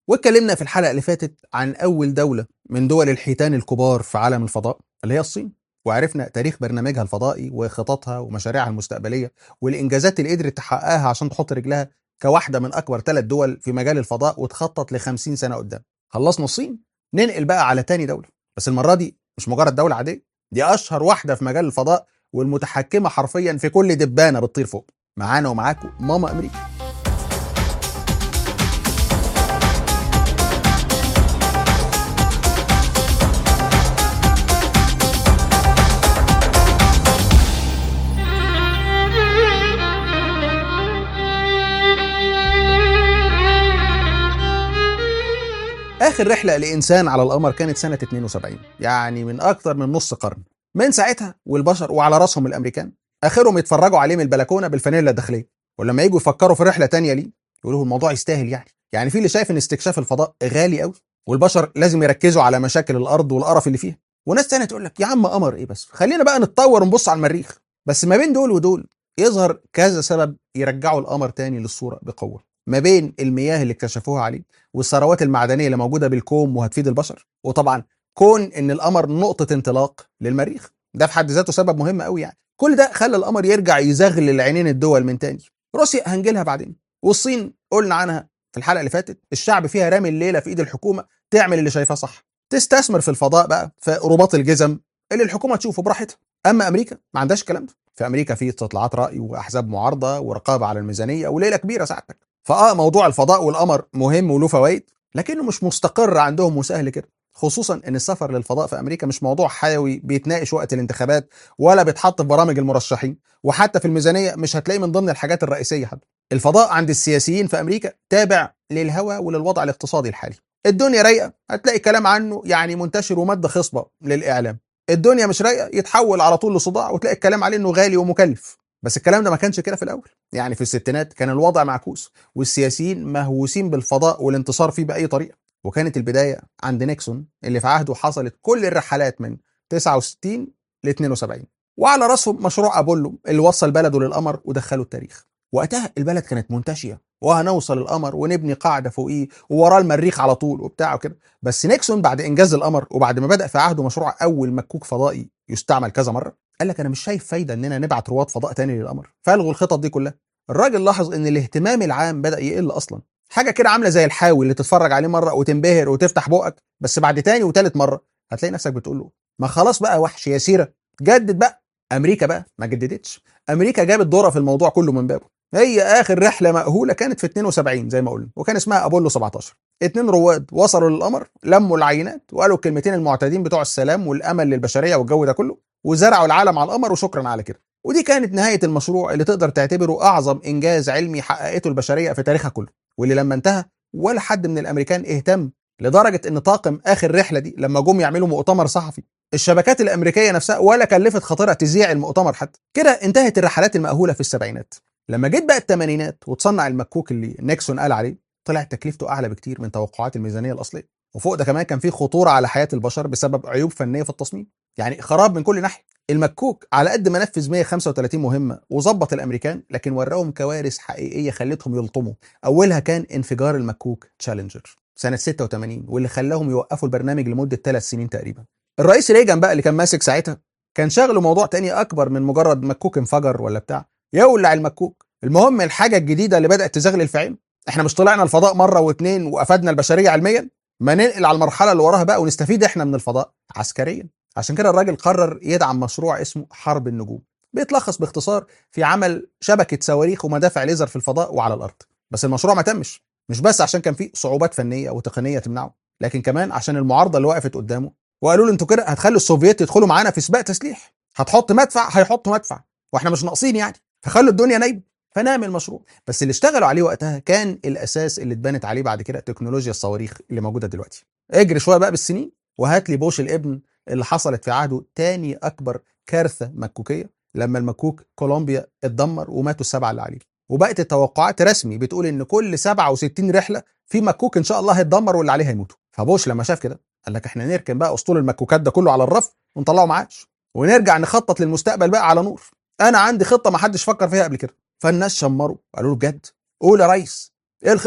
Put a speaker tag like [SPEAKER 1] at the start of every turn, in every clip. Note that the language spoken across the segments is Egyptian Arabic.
[SPEAKER 1] واتكلمنا في الحلقه اللي فاتت عن اول دوله من دول الحيتان الكبار في عالم الفضاء اللي هي الصين وعرفنا تاريخ برنامجها الفضائي وخططها ومشاريعها المستقبليه والانجازات اللي قدرت تحققها عشان تحط رجلها كواحده من اكبر ثلاث دول في مجال الفضاء وتخطط ل 50 سنه قدام خلصنا الصين ننقل بقى على تاني دوله بس المره دي مش مجرد دوله عاديه دي اشهر واحده في مجال الفضاء والمتحكمه حرفيا في كل دبانه بتطير فوق معانا ومعاكم ماما امريكا آخر رحلة لإنسان على القمر كانت سنة 72 يعني من أكثر من نص قرن من ساعتها والبشر وعلى راسهم الأمريكان آخرهم يتفرجوا عليه من البلكونة بالفانيلا الداخلية ولما يجوا يفكروا في رحلة تانية ليه يقولوا الموضوع يستاهل يعني يعني في اللي شايف إن استكشاف الفضاء غالي قوي والبشر لازم يركزوا على مشاكل الأرض والقرف اللي فيها وناس تانية تقول لك يا عم قمر إيه بس خلينا بقى نتطور ونبص على المريخ بس ما بين دول ودول يظهر كذا سبب يرجعوا القمر تاني للصورة بقوة ما بين المياه اللي اكتشفوها عليه والثروات المعدنيه اللي موجوده بالكوم وهتفيد البشر وطبعا كون ان القمر نقطه انطلاق للمريخ ده في حد ذاته سبب مهم قوي يعني كل ده خلى القمر يرجع يزغلل عينين الدول من تاني روسيا هنجيلها بعدين والصين قلنا عنها في الحلقه اللي فاتت الشعب فيها رامي الليله في ايد الحكومه تعمل اللي شايفاه صح تستثمر في الفضاء بقى في رباط الجزم اللي الحكومه تشوفه براحتها اما امريكا ما عندهاش الكلام ده في امريكا في استطلاعات راي واحزاب معارضه ورقابه على الميزانيه وليله كبيره ساعتك فاه موضوع الفضاء والقمر مهم وله فوائد لكنه مش مستقر عندهم وسهل كده خصوصا ان السفر للفضاء في امريكا مش موضوع حيوي بيتناقش وقت الانتخابات ولا بيتحط في برامج المرشحين وحتى في الميزانيه مش هتلاقيه من ضمن الحاجات الرئيسيه حتى الفضاء عند السياسيين في امريكا تابع للهوى وللوضع الاقتصادي الحالي الدنيا رايقه هتلاقي كلام عنه يعني منتشر وماده خصبه للاعلام الدنيا مش رايقه يتحول على طول لصداع وتلاقي الكلام عليه انه غالي ومكلف بس الكلام ده ما كانش كده في الاول يعني في الستينات كان الوضع معكوس والسياسيين مهووسين بالفضاء والانتصار فيه باي طريقه وكانت البدايه عند نيكسون اللي في عهده حصلت كل الرحلات من 69 ل 72 وعلى راسهم مشروع ابولو اللي وصل بلده للقمر ودخله التاريخ وقتها البلد كانت منتشيه وهنوصل القمر ونبني قاعده فوقيه ووراه المريخ على طول وبتاع وكده بس نيكسون بعد انجاز القمر وبعد ما بدا في عهده مشروع اول مكوك فضائي يستعمل كذا مره قال لك انا مش شايف فايده اننا نبعت رواد فضاء تاني للقمر فالغوا الخطط دي كلها الراجل لاحظ ان الاهتمام العام بدا يقل اصلا حاجه كده عامله زي الحاوي اللي تتفرج عليه مره وتنبهر وتفتح بقك بس بعد تاني وتالت مره هتلاقي نفسك بتقول له ما خلاص بقى وحش يا سيره جدد بقى امريكا بقى ما جددتش امريكا جابت دورها في الموضوع كله من بابه هي اخر رحله مأهوله كانت في 72 زي ما قلنا وكان اسمها ابولو 17 اتنين رواد وصلوا للقمر لموا العينات وقالوا الكلمتين المعتادين بتوع السلام والامل للبشريه والجو ده كله وزرعوا العالم على القمر وشكرا على كده ودي كانت نهايه المشروع اللي تقدر تعتبره اعظم انجاز علمي حققته البشريه في تاريخها كله واللي لما انتهى ولا حد من الامريكان اهتم لدرجه ان طاقم اخر رحله دي لما جم يعملوا مؤتمر صحفي الشبكات الامريكيه نفسها ولا كلفت خاطرها تذيع المؤتمر حتى كده انتهت الرحلات المأهوله في السبعينات لما جيت بقى الثمانينات وتصنع المكوك اللي نيكسون قال عليه طلعت تكلفته اعلى بكتير من توقعات الميزانيه الاصليه وفوق ده كمان كان في خطوره على حياه البشر بسبب عيوب فنيه في التصميم يعني خراب من كل ناحيه المكوك على قد ما نفذ 135 مهمه وظبط الامريكان لكن وراهم كوارث حقيقيه خلتهم يلطموا اولها كان انفجار المكوك تشالنجر سنه 86 واللي خلاهم يوقفوا البرنامج لمده ثلاث سنين تقريبا الرئيس ريجان بقى اللي كان ماسك ساعتها كان شاغله موضوع تاني اكبر من مجرد مكوك انفجر ولا بتاع يولع المكوك المهم الحاجه الجديده اللي بدات تزغلل في عينه احنا مش طلعنا الفضاء مره واثنين وافدنا البشريه علميا ما ننقل على المرحله اللي وراها بقى ونستفيد احنا من الفضاء عسكريا عشان كده الراجل قرر يدعم مشروع اسمه حرب النجوم بيتلخص باختصار في عمل شبكه صواريخ ومدافع ليزر في الفضاء وعلى الارض بس المشروع ما تمش مش بس عشان كان فيه صعوبات فنيه وتقنيه تمنعه لكن كمان عشان المعارضه اللي وقفت قدامه وقالوا له انتوا كده هتخلوا السوفييت يدخلوا معانا في سباق تسليح هتحط مدفع هيحطوا مدفع واحنا مش ناقصين يعني فخلوا الدنيا نايمه فنام المشروع بس اللي اشتغلوا عليه وقتها كان الاساس اللي اتبنت عليه بعد كده تكنولوجيا الصواريخ اللي موجوده دلوقتي اجري شويه بقى بالسنين وهات لي بوش الابن اللي حصلت في عهده تاني اكبر كارثه مكوكيه لما المكوك كولومبيا اتدمر وماتوا السبعه اللي عليه وبقت التوقعات رسمي بتقول ان كل 67 رحله في مكوك ان شاء الله هيتدمر واللي عليه هيموتوا فبوش لما شاف كده قال لك احنا نركن بقى اسطول المكوكات ده كله على الرف ونطلعه معاش ونرجع نخطط للمستقبل بقى على نور انا عندي خطه ما حدش فكر فيها قبل كده فالناس شمروا قالوا له بجد قول يا ريس ايه الخطه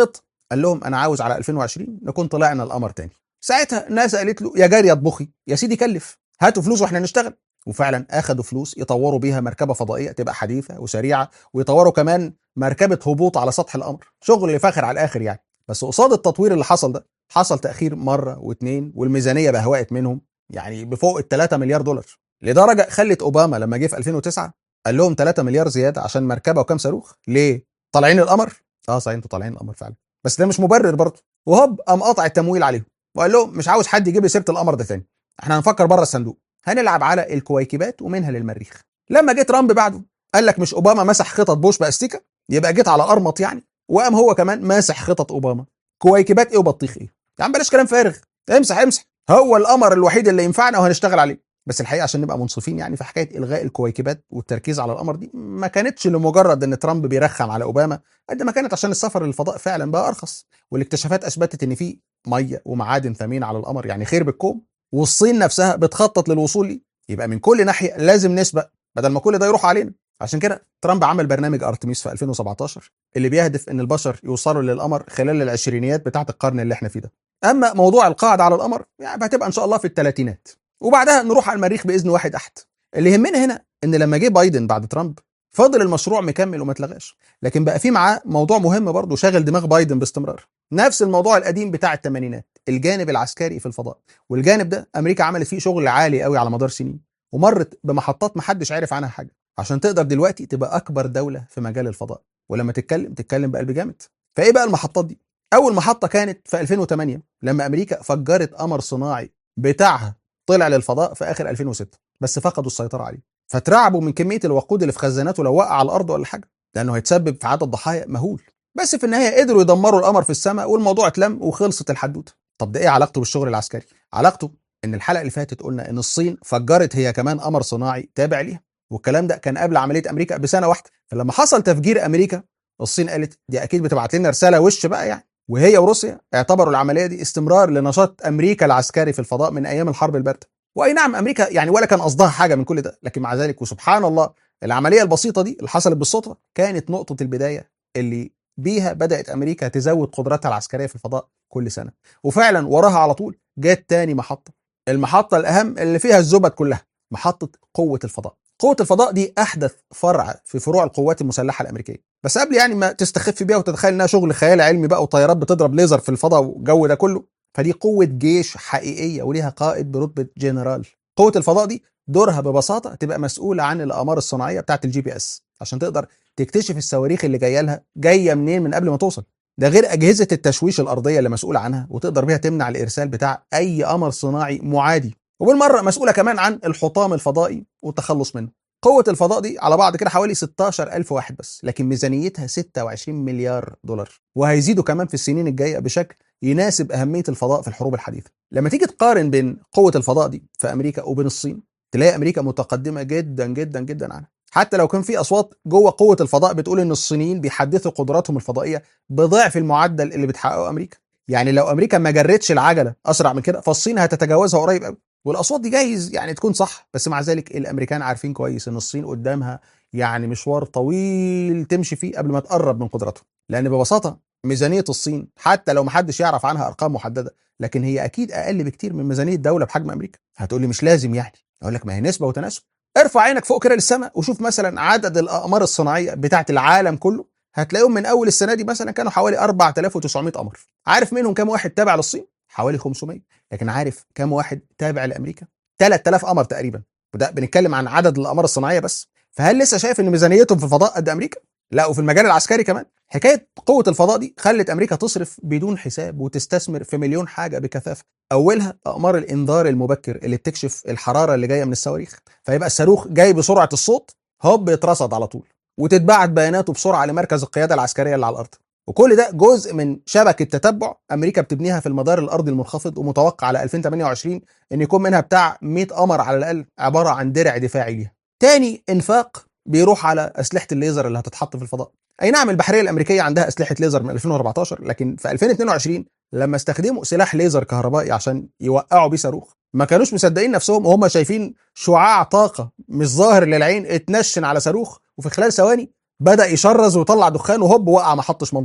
[SPEAKER 1] قال لهم انا عاوز على 2020 نكون طلعنا القمر تاني ساعتها ناسا قالت له يا جاري اطبخي يا سيدي كلف هاتوا فلوس واحنا نشتغل وفعلا اخدوا فلوس يطوروا بيها مركبه فضائيه تبقى حديثه وسريعه ويطوروا كمان مركبه هبوط على سطح القمر شغل فاخر على الاخر يعني بس قصاد التطوير اللي حصل ده حصل تاخير مره واثنين والميزانيه بهوقت منهم يعني بفوق ال 3 مليار دولار لدرجه خلت اوباما لما جه في 2009 قال لهم 3 مليار زياده عشان مركبه وكام صاروخ ليه طالعين القمر اه صحيح انتوا طالعين القمر فعلا بس ده مش مبرر برضه وهوب قام قطع التمويل عليهم وقال لهم مش عاوز حد يجيب لي سيره القمر ده تاني احنا هنفكر بره الصندوق هنلعب على الكويكبات ومنها للمريخ لما جه ترامب بعده قال لك مش اوباما مسح خطط بوش باستيكا يبقى جيت على ارمط يعني وقام هو كمان ماسح خطط اوباما كويكبات ايه وبطيخ ايه يا عم بلاش كلام فارغ امسح امسح هو القمر الوحيد اللي ينفعنا وهنشتغل عليه بس الحقيقه عشان نبقى منصفين يعني في حكايه الغاء الكويكبات والتركيز على القمر دي ما كانتش لمجرد ان ترامب بيرخم على اوباما قد ما كانت عشان السفر للفضاء فعلا بقى ارخص والاكتشافات اثبتت ان في ميه ومعادن ثمينه على القمر يعني خير بالكوم والصين نفسها بتخطط للوصول ليه يبقى من كل ناحيه لازم نسبق بدل ما كل ده يروح علينا عشان كده ترامب عمل برنامج ارتميس في 2017 اللي بيهدف ان البشر يوصلوا للقمر خلال العشرينيات بتاعه القرن اللي احنا فيه ده اما موضوع القاعده على القمر يعني هتبقى ان شاء الله في الثلاثينات وبعدها نروح على المريخ باذن واحد احد اللي يهمنا هنا ان لما جه بايدن بعد ترامب فضل المشروع مكمل وما اتلغاش لكن بقى في معاه موضوع مهم برضه شاغل دماغ بايدن باستمرار نفس الموضوع القديم بتاع الثمانينات الجانب العسكري في الفضاء والجانب ده امريكا عملت فيه شغل عالي قوي على مدار سنين ومرت بمحطات محدش عارف عنها حاجه عشان تقدر دلوقتي تبقى اكبر دوله في مجال الفضاء ولما تتكلم تتكلم بقلب جامد فايه بقى المحطات دي اول محطه كانت في 2008 لما امريكا فجرت قمر صناعي بتاعها طلع للفضاء في اخر 2006 بس فقدوا السيطره عليه فترعبوا من كميه الوقود اللي في خزاناته لو وقع على الارض ولا حاجه لانه هيتسبب في عدد ضحايا مهول بس في النهايه قدروا يدمروا القمر في السماء والموضوع اتلم وخلصت الحدوته طب ده ايه علاقته بالشغل العسكري علاقته ان الحلقه اللي فاتت قلنا ان الصين فجرت هي كمان قمر صناعي تابع ليها والكلام ده كان قبل عمليه امريكا بسنه واحده فلما حصل تفجير امريكا الصين قالت دي اكيد بتبعت لنا رساله وش بقى يعني وهي وروسيا اعتبروا العمليه دي استمرار لنشاط امريكا العسكري في الفضاء من ايام الحرب البارده واي نعم امريكا يعني ولا كان قصدها حاجه من كل ده لكن مع ذلك وسبحان الله العمليه البسيطه دي اللي حصلت بالصدفه كانت نقطه البدايه اللي بيها بدات امريكا تزود قدراتها العسكريه في الفضاء كل سنه وفعلا وراها على طول جت تاني محطه المحطه الاهم اللي فيها الزبد كلها محطه قوه الفضاء قوة الفضاء دي أحدث فرع في فروع القوات المسلحة الأمريكية، بس قبل يعني ما تستخف بيها وتتخيل إنها شغل خيال علمي بقى وطيارات بتضرب ليزر في الفضاء والجو ده كله، فدي قوة جيش حقيقية وليها قائد برتبة جنرال. قوة الفضاء دي دورها ببساطة تبقى مسؤولة عن الأقمار الصناعية بتاعة الجي بي اس عشان تقدر تكتشف الصواريخ اللي جاية لها جاية منين من قبل ما توصل. ده غير أجهزة التشويش الأرضية اللي مسؤولة عنها وتقدر بيها تمنع الإرسال بتاع أي قمر صناعي معادي. وبالمرة مسؤولة كمان عن الحطام الفضائي والتخلص منه. قوة الفضاء دي على بعض كده حوالي 16 ألف واحد بس لكن ميزانيتها 26 مليار دولار وهيزيدوا كمان في السنين الجاية بشكل يناسب أهمية الفضاء في الحروب الحديثة لما تيجي تقارن بين قوة الفضاء دي في أمريكا وبين الصين تلاقي أمريكا متقدمة جدا جدا جدا عنها حتى لو كان في أصوات جوه قوة الفضاء بتقول إن الصينيين بيحدثوا قدراتهم الفضائية بضعف المعدل اللي بتحققه أمريكا يعني لو أمريكا ما جرتش العجلة أسرع من كده فالصين هتتجاوزها قريب قوي والاصوات دي جايز يعني تكون صح بس مع ذلك الامريكان عارفين كويس ان الصين قدامها يعني مشوار طويل تمشي فيه قبل ما تقرب من قدرتهم لان ببساطه ميزانيه الصين حتى لو محدش يعرف عنها ارقام محدده لكن هي اكيد اقل بكتير من ميزانيه دوله بحجم امريكا هتقول لي مش لازم يعني اقول لك ما هي نسبه وتناسب ارفع عينك فوق كده للسماء وشوف مثلا عدد الاقمار الصناعيه بتاعه العالم كله هتلاقيهم من اول السنه دي مثلا كانوا حوالي 4900 قمر عارف منهم كام واحد تابع للصين حوالي 500 لكن عارف كام واحد تابع لامريكا 3000 قمر تقريبا وده بنتكلم عن عدد الاقمار الصناعيه بس فهل لسه شايف ان ميزانيتهم في الفضاء قد امريكا لا وفي المجال العسكري كمان حكايه قوه الفضاء دي خلت امريكا تصرف بدون حساب وتستثمر في مليون حاجه بكثافه اولها اقمار الانذار المبكر اللي بتكشف الحراره اللي جايه من الصواريخ فيبقى الصاروخ جاي بسرعه الصوت هوب يترصد على طول وتتبعت بياناته بسرعه لمركز القياده العسكريه اللي على الارض وكل ده جزء من شبكه تتبع امريكا بتبنيها في المدار الارضي المنخفض ومتوقع على 2028 ان يكون منها بتاع 100 قمر على الاقل عباره عن درع دفاعي ليها. تاني انفاق بيروح على اسلحه الليزر اللي هتتحط في الفضاء. اي نعم البحريه الامريكيه عندها اسلحه ليزر من 2014 لكن في 2022 لما استخدموا سلاح ليزر كهربائي عشان يوقعوا بيه صاروخ ما كانوش مصدقين نفسهم وهم شايفين شعاع طاقه مش ظاهر للعين اتنشن على صاروخ وفي خلال ثواني بدا يشرز ويطلع دخان وهوب وقع ما حطش منطق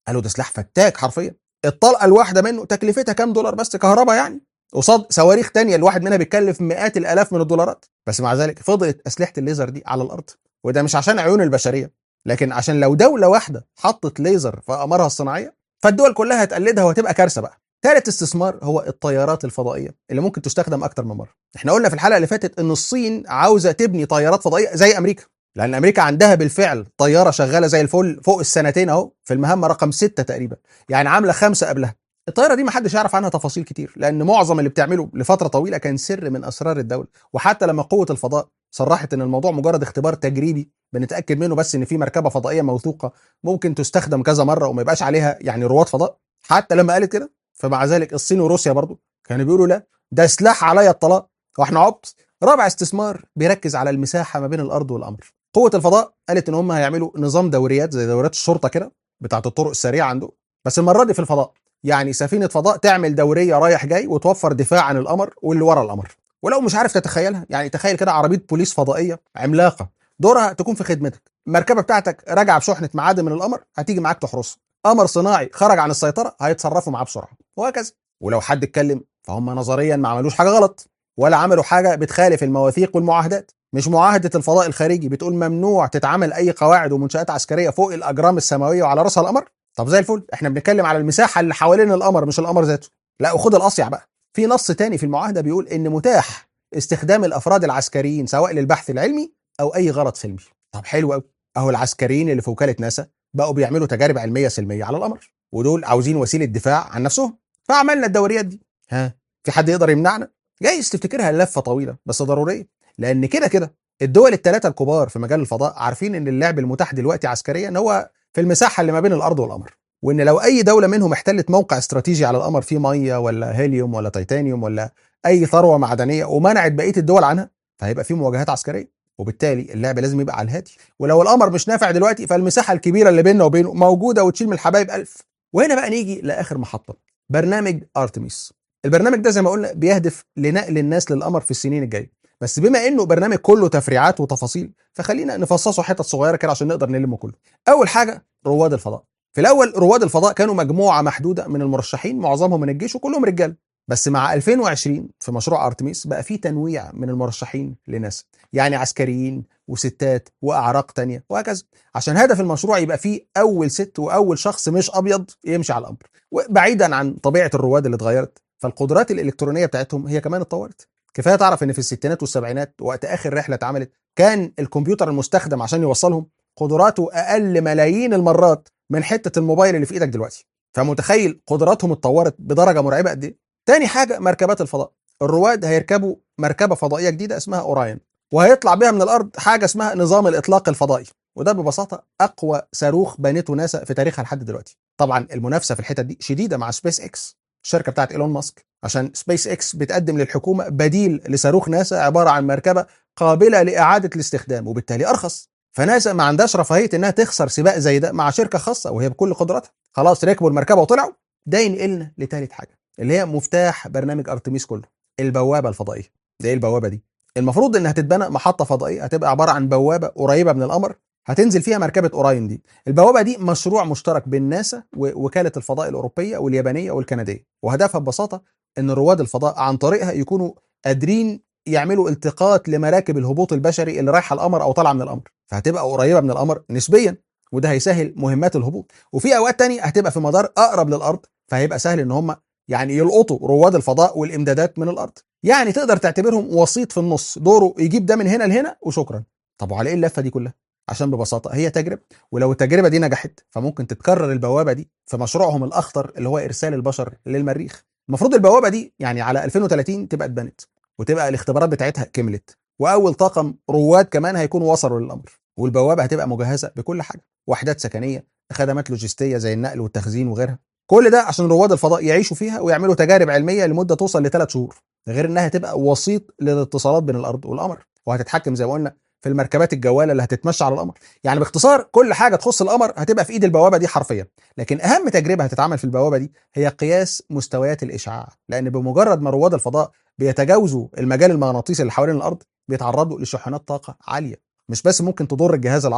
[SPEAKER 1] قالوا ده سلاح فتاك حرفيا الطلقه الواحده منه تكلفتها كام دولار بس كهرباء يعني قصاد صواريخ تانية الواحد منها بيتكلف مئات الالاف من الدولارات بس مع ذلك فضلت اسلحه الليزر دي على الارض وده مش عشان عيون البشريه لكن عشان لو دوله واحده حطت ليزر في اقمارها الصناعيه فالدول كلها هتقلدها وهتبقى كارثه بقى ثالث استثمار هو الطيارات الفضائيه اللي ممكن تستخدم اكتر من مره احنا قلنا في الحلقه اللي فاتت ان الصين عاوزه تبني طيارات فضائيه زي امريكا لان امريكا عندها بالفعل طياره شغاله زي الفل فوق السنتين اهو في المهمه رقم ستة تقريبا يعني عامله خمسه قبلها الطياره دي ما حدش يعرف عنها تفاصيل كتير لان معظم اللي بتعمله لفتره طويله كان سر من اسرار الدوله وحتى لما قوه الفضاء صرحت ان الموضوع مجرد اختبار تجريبي بنتاكد منه بس ان في مركبه فضائيه موثوقه ممكن تستخدم كذا مره وما يبقاش عليها يعني رواد فضاء حتى لما قالت كده فمع ذلك الصين وروسيا برضو كانوا بيقولوا لا ده سلاح عليا الطلاق واحنا عبط رابع استثمار بيركز على المساحه ما بين الارض والقمر قوه الفضاء قالت ان هم هيعملوا نظام دوريات زي دوريات الشرطه كده بتاعت الطرق السريعه عنده بس المره دي في الفضاء يعني سفينه فضاء تعمل دوريه رايح جاي وتوفر دفاع عن القمر واللي ورا القمر ولو مش عارف تتخيلها يعني تخيل كده عربيه بوليس فضائيه عملاقه دورها تكون في خدمتك المركبه بتاعتك راجعه بشحنه معادن من القمر هتيجي معاك تحرسها قمر صناعي خرج عن السيطره هيتصرفوا معاه بسرعه وهكذا ولو حد اتكلم فهم نظريا ما عملوش حاجه غلط ولا عملوا حاجه بتخالف المواثيق والمعاهدات مش معاهده الفضاء الخارجي بتقول ممنوع تتعمل اي قواعد ومنشات عسكريه فوق الاجرام السماويه وعلى راسها القمر طب زي الفل احنا بنتكلم على المساحه اللي حوالين القمر مش القمر ذاته لا وخد الاصيع بقى في نص تاني في المعاهده بيقول ان متاح استخدام الافراد العسكريين سواء للبحث العلمي او اي غرض سلمي طب حلو قوي اهو العسكريين اللي في وكاله ناسا بقوا بيعملوا تجارب علميه سلميه على القمر ودول عاوزين وسيله دفاع عن نفسهم فعملنا الدوريات دي ها في حد يقدر يمنعنا جايز تفتكرها لفه طويله بس ضروريه لان كده كده الدول الثلاثه الكبار في مجال الفضاء عارفين ان اللعب المتاح دلوقتي عسكريا هو في المساحه اللي ما بين الارض والقمر وان لو اي دوله منهم احتلت موقع استراتيجي على القمر فيه ميه ولا هيليوم ولا تيتانيوم ولا اي ثروه معدنيه ومنعت بقيه الدول عنها فهيبقى في مواجهات عسكريه وبالتالي اللعب لازم يبقى على الهادي ولو القمر مش نافع دلوقتي فالمساحه الكبيره اللي بيننا وبينه موجوده وتشيل من الحبايب ألف وهنا بقى نيجي لاخر محطه برنامج ارتميس البرنامج ده زي ما قلنا بيهدف لنقل الناس للقمر في السنين الجايه بس بما انه برنامج كله تفريعات وتفاصيل فخلينا نفصصه حتت صغيره كده عشان نقدر نلمه كله اول حاجه رواد الفضاء في الاول رواد الفضاء كانوا مجموعه محدوده من المرشحين معظمهم من الجيش وكلهم رجال بس مع 2020 في مشروع ارتميس بقى في تنويع من المرشحين لناسا يعني عسكريين وستات واعراق تانية وهكذا عشان هدف المشروع يبقى فيه اول ست واول شخص مش ابيض يمشي على القمر وبعيدا عن طبيعه الرواد اللي اتغيرت فالقدرات الالكترونيه بتاعتهم هي كمان اتطورت كفايه تعرف ان في الستينات والسبعينات وقت اخر رحله اتعملت كان الكمبيوتر المستخدم عشان يوصلهم قدراته اقل ملايين المرات من حته الموبايل اللي في ايدك دلوقتي فمتخيل قدراتهم اتطورت بدرجه مرعبه قد ايه تاني حاجه مركبات الفضاء الرواد هيركبوا مركبه فضائيه جديده اسمها اوراين وهيطلع بيها من الارض حاجه اسمها نظام الاطلاق الفضائي وده ببساطه اقوى صاروخ بنته ناسا في تاريخها لحد دلوقتي طبعا المنافسه في الحته دي شديده مع سبيس اكس الشركه بتاعت ايلون ماسك عشان سبيس اكس بتقدم للحكومه بديل لصاروخ ناسا عباره عن مركبه قابله لاعاده الاستخدام وبالتالي ارخص فناسا ما عندهاش رفاهيه انها تخسر سباق زي ده مع شركه خاصه وهي بكل قدراتها خلاص ركبوا المركبه وطلعوا ده ينقلنا لتالت حاجه اللي هي مفتاح برنامج ارتميس كله البوابه الفضائيه ده ايه البوابه دي المفروض انها تتبنى محطه فضائيه هتبقى عباره عن بوابه قريبه من القمر هتنزل فيها مركبه اوراين دي البوابه دي مشروع مشترك بين ناسا ووكاله الفضاء الاوروبيه واليابانيه والكنديه وهدفها ببساطه ان رواد الفضاء عن طريقها يكونوا قادرين يعملوا التقاط لمراكب الهبوط البشري اللي رايحه القمر او طالعه من القمر فهتبقى قريبه من القمر نسبيا وده هيسهل مهمات الهبوط وفي اوقات تانية هتبقى في مدار اقرب للارض فهيبقى سهل ان هم يعني يلقطوا رواد الفضاء والامدادات من الارض يعني تقدر تعتبرهم وسيط في النص دوره يجيب ده من هنا لهنا وشكرا طب وعلى ايه اللفه دي كلها عشان ببساطه هي تجربه ولو التجربه دي نجحت فممكن تتكرر البوابه دي في مشروعهم الاخطر اللي هو ارسال البشر للمريخ المفروض البوابه دي يعني على 2030 تبقى اتبنت وتبقى الاختبارات بتاعتها كملت واول طاقم رواد كمان هيكونوا وصلوا للقمر والبوابه هتبقى مجهزه بكل حاجه وحدات سكنيه خدمات لوجستيه زي النقل والتخزين وغيرها كل ده عشان رواد الفضاء يعيشوا فيها ويعملوا تجارب علميه لمده توصل لثلاث شهور غير انها تبقى وسيط للاتصالات بين الارض والقمر وهتتحكم زي ما قلنا في المركبات الجواله اللي هتتمشى على القمر يعني باختصار كل حاجه تخص القمر هتبقى في ايد البوابه دي حرفيا لكن اهم تجربه هتتعمل في البوابه دي هي قياس مستويات الاشعاع لان بمجرد ما رواد الفضاء بيتجاوزوا المجال المغناطيسي اللي حوالين الارض بيتعرضوا لشحنات طاقه عاليه مش بس ممكن تضر الجهاز العصبي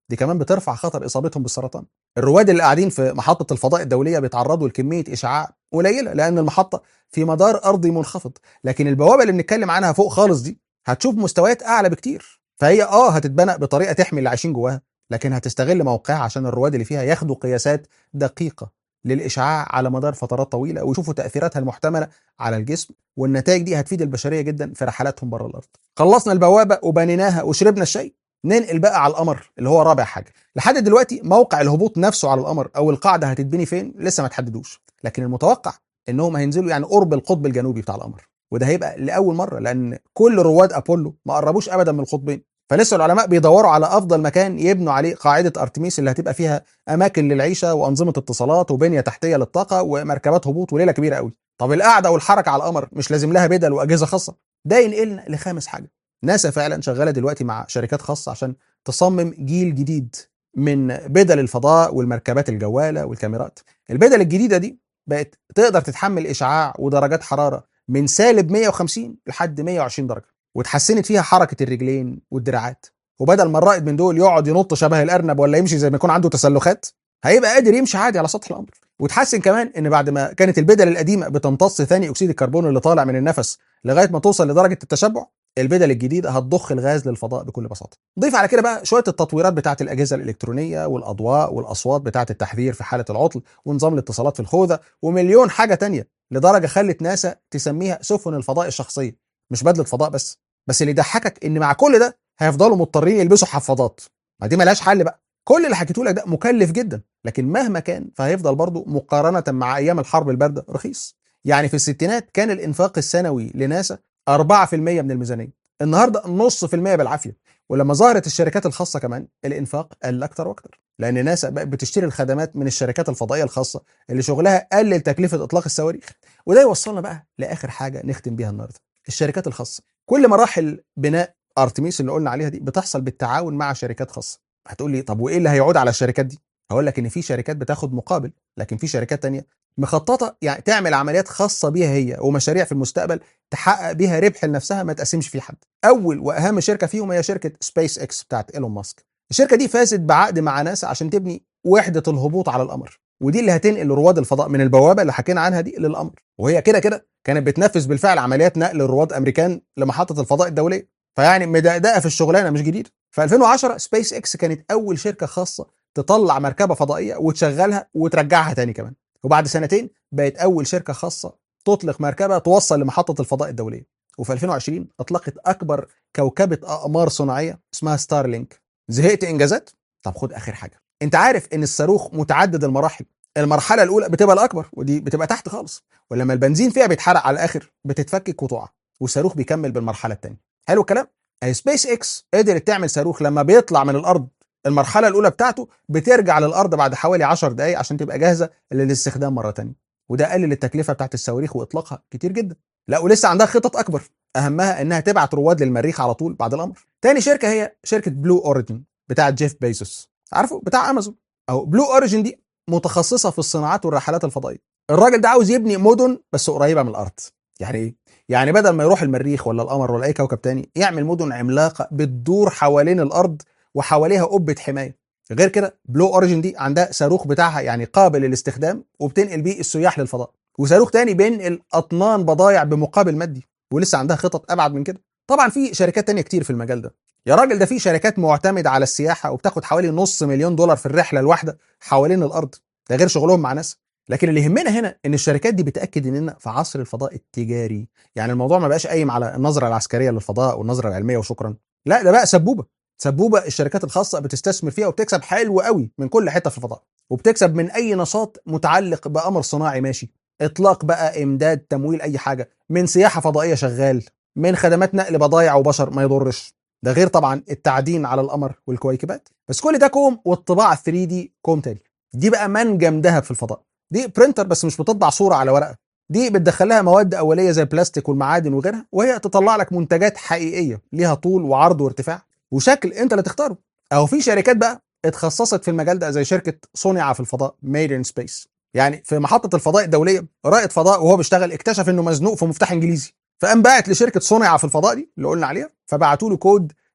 [SPEAKER 1] دي كمان بترفع خطر اصابتهم بالسرطان الرواد اللي قاعدين في محطه الفضاء الدوليه بيتعرضوا لكميه اشعاع قليله لان المحطه في مدار ارضي منخفض لكن البوابه اللي بنتكلم عنها فوق خالص دي هتشوف مستويات اعلى بكتير فهي اه هتتبنى بطريقه تحمي اللي عايشين جواها لكن هتستغل موقعها عشان الرواد اللي فيها ياخدوا قياسات دقيقه للاشعاع على مدار فترات طويله ويشوفوا تاثيراتها المحتمله على الجسم والنتائج دي هتفيد البشريه جدا في رحلاتهم بره الارض. خلصنا البوابه وبنيناها وشربنا الشاي ننقل بقى على القمر اللي هو رابع حاجه. لحد دلوقتي موقع الهبوط نفسه على القمر او القاعده هتتبني فين لسه ما تحددوش، لكن المتوقع انهم هينزلوا يعني قرب القطب الجنوبي بتاع القمر. وده هيبقى لاول مره لان كل رواد ابولو ما قربوش ابدا من القطبين فلسه العلماء بيدوروا على افضل مكان يبنوا عليه قاعده ارتميس اللي هتبقى فيها اماكن للعيشه وانظمه اتصالات وبنيه تحتيه للطاقه ومركبات هبوط وليله كبيره قوي طب القعده والحركه على القمر مش لازم لها بدل واجهزه خاصه ده ينقلنا لخامس حاجه ناسا فعلا شغاله دلوقتي مع شركات خاصه عشان تصمم جيل جديد من بدل الفضاء والمركبات الجواله والكاميرات البدل الجديده دي بقت تقدر تتحمل اشعاع ودرجات حراره من سالب 150 لحد 120 درجه واتحسنت فيها حركه الرجلين والدراعات وبدل ما الرائد من دول يقعد ينط شبه الارنب ولا يمشي زي ما يكون عنده تسلخات هيبقى قادر يمشي عادي على سطح القمر وتحسن كمان ان بعد ما كانت البدل القديمه بتمتص ثاني اكسيد الكربون اللي طالع من النفس لغايه ما توصل لدرجه التشبع البدل الجديده هتضخ الغاز للفضاء بكل بساطه. ضيف على كده بقى شويه التطويرات بتاعه الاجهزه الالكترونيه والاضواء والاصوات بتاعه التحذير في حاله العطل ونظام الاتصالات في الخوذه ومليون حاجه تانية لدرجه خلت ناسا تسميها سفن الفضاء الشخصيه مش بدله فضاء بس بس اللي يضحكك ان مع كل ده هيفضلوا مضطرين يلبسوا حفاضات ما دي ملهاش حل بقى كل اللي حكيته لك ده مكلف جدا لكن مهما كان فهيفضل برضه مقارنه مع ايام الحرب البارده رخيص يعني في الستينات كان الانفاق السنوي لناسا 4% من الميزانيه النهارده نص في المية بالعافيه ولما ظهرت الشركات الخاصه كمان الانفاق قل اكتر واكتر لان ناسا بقت بتشتري الخدمات من الشركات الفضائيه الخاصه اللي شغلها قلل تكلفه اطلاق الصواريخ وده يوصلنا بقى لاخر حاجه نختم بيها النهارده الشركات الخاصه كل مراحل بناء ارتميس اللي قلنا عليها دي بتحصل بالتعاون مع شركات خاصه هتقول لي طب وايه اللي هيعود على الشركات دي هقول لك ان في شركات بتاخد مقابل لكن في شركات تانية مخططه يعني تعمل عمليات خاصه بيها هي ومشاريع في المستقبل تحقق بيها ربح لنفسها ما تقسمش فيه حد اول واهم شركه فيهم هي شركه سبيس اكس بتاعت ايلون ماسك الشركه دي فازت بعقد مع ناسا عشان تبني وحده الهبوط على القمر ودي اللي هتنقل رواد الفضاء من البوابه اللي حكينا عنها دي للقمر وهي كده كده كانت بتنفذ بالفعل عمليات نقل رواد امريكان لمحطه الفضاء الدوليه فيعني مدقدقه في الشغلانه مش جديده في 2010 سبيس اكس كانت اول شركه خاصه تطلع مركبه فضائيه وتشغلها وترجعها تاني كمان وبعد سنتين بقت اول شركه خاصه تطلق مركبه توصل لمحطه الفضاء الدوليه وفي 2020 اطلقت اكبر كوكبه اقمار صناعيه اسمها ستارلينك زهقت انجازات طب خد اخر حاجه انت عارف ان الصاروخ متعدد المراحل المرحله الاولى بتبقى الاكبر ودي بتبقى تحت خالص ولما البنزين فيها بيتحرق على الاخر بتتفكك وتقع والصاروخ بيكمل بالمرحله الثانيه حلو الكلام اي سبيس اكس قدرت تعمل صاروخ لما بيطلع من الارض المرحله الاولى بتاعته بترجع للارض بعد حوالي 10 دقائق عشان تبقى جاهزه للاستخدام مره ثانيه وده قلل التكلفه بتاعت الصواريخ واطلاقها كتير جدا لا ولسه عندها خطط اكبر اهمها انها تبعت رواد للمريخ على طول بعد الامر تاني شركه هي شركه بلو اوريجن بتاعت جيف بيزوس عارفه بتاع امازون او بلو اوريجن دي متخصصه في الصناعات والرحلات الفضائيه الراجل ده عاوز يبني مدن بس قريبه من الارض يعني ايه يعني بدل ما يروح المريخ ولا القمر ولا اي كوكب تاني يعمل مدن عملاقه بتدور حوالين الارض وحواليها قبه حمايه غير كده بلو اوريجن دي عندها صاروخ بتاعها يعني قابل للاستخدام وبتنقل بيه السياح للفضاء وصاروخ تاني بينقل اطنان بضايع بمقابل مادي ولسه عندها خطط ابعد من كده طبعا في شركات تانية كتير في المجال ده يا راجل ده في شركات معتمده على السياحه وبتاخد حوالي نص مليون دولار في الرحله الواحده حوالين الارض ده غير شغلهم مع ناس لكن اللي يهمنا هنا ان الشركات دي بتاكد اننا في عصر الفضاء التجاري يعني الموضوع ما بقاش قايم على النظره العسكريه للفضاء والنظره العلميه وشكرا لا ده بقى سبوبه سبوبه الشركات الخاصه بتستثمر فيها وبتكسب حلو قوي من كل حته في الفضاء وبتكسب من اي نشاط متعلق بقمر صناعي ماشي اطلاق بقى امداد تمويل اي حاجه من سياحه فضائيه شغال من خدمات نقل بضايع وبشر ما يضرش ده غير طبعا التعدين على القمر والكويكبات بس كل ده كوم والطباعه 3 دي كوم تاني دي بقى منجم ذهب في الفضاء دي برينتر بس مش بتطبع صوره على ورقه دي بتدخلها مواد اوليه زي البلاستيك والمعادن وغيرها وهي تطلع لك منتجات حقيقيه ليها طول وعرض وارتفاع وشكل انت اللي تختاره او في شركات بقى اتخصصت في المجال ده زي شركه صنع في الفضاء ميد ان سبيس يعني في محطه الفضاء الدوليه رائد فضاء وهو بيشتغل اكتشف انه مزنوق في مفتاح انجليزي فقام باعت لشركه صنع في الفضاء دي اللي قلنا عليها فبعتوا له كود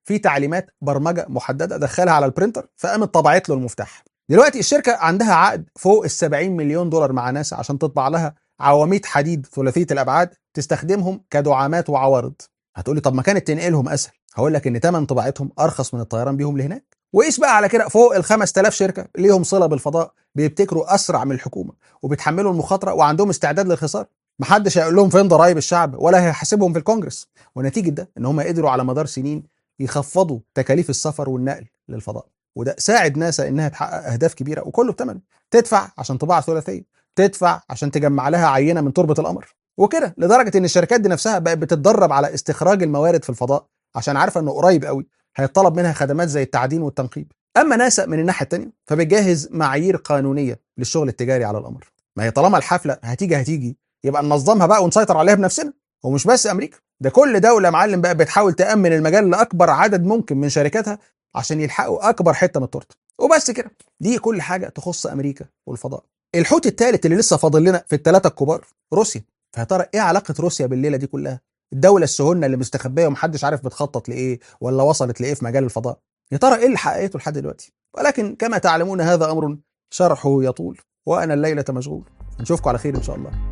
[SPEAKER 1] في تعليمات برمجه محدده دخلها على البرينتر فقامت طبعت له المفتاح دلوقتي الشركه عندها عقد فوق ال 70 مليون دولار مع ناسا عشان تطبع لها عواميد حديد ثلاثيه الابعاد تستخدمهم كدعامات وعوارض هتقولي طب ما كانت تنقلهم اسهل هقول لك ان ثمن طباعتهم ارخص من الطيران بيهم لهناك وقيس بقى على كده فوق ال 5000 شركه ليهم صله بالفضاء بيبتكروا اسرع من الحكومه وبيتحملوا المخاطره وعندهم استعداد للخساره محدش هيقول لهم فين ضرايب الشعب ولا هيحاسبهم في الكونجرس ونتيجه ده ان هم قدروا على مدار سنين يخفضوا تكاليف السفر والنقل للفضاء وده ساعد ناسا انها تحقق اهداف كبيره وكله بثمنه تدفع عشان طباعه ثلاثيه تدفع عشان تجمع لها عينه من تربه القمر وكده لدرجه ان الشركات دي نفسها بقت بتتدرب على استخراج الموارد في الفضاء عشان عارفه انه قريب قوي هيطلب منها خدمات زي التعدين والتنقيب اما ناسا من الناحيه الثانيه فبتجهز معايير قانونيه للشغل التجاري على القمر ما هي طالما الحفله هتيجي هتيجي يبقى ننظمها بقى ونسيطر عليها بنفسنا ومش بس امريكا ده كل دوله معلم بقى بتحاول تامن المجال لاكبر عدد ممكن من شركاتها عشان يلحقوا اكبر حته من التورته وبس كده دي كل حاجه تخص امريكا والفضاء الحوت الثالث اللي لسه فاضل لنا في الثلاثه الكبار روسيا فيا ترى ايه علاقه روسيا بالليله دي كلها الدوله السهنه اللي مستخبيه ومحدش عارف بتخطط لايه ولا وصلت لايه في مجال الفضاء يا ترى ايه اللي حققته لحد دلوقتي ولكن كما تعلمون هذا امر شرحه يطول وانا الليله مشغول نشوفكم على خير ان شاء الله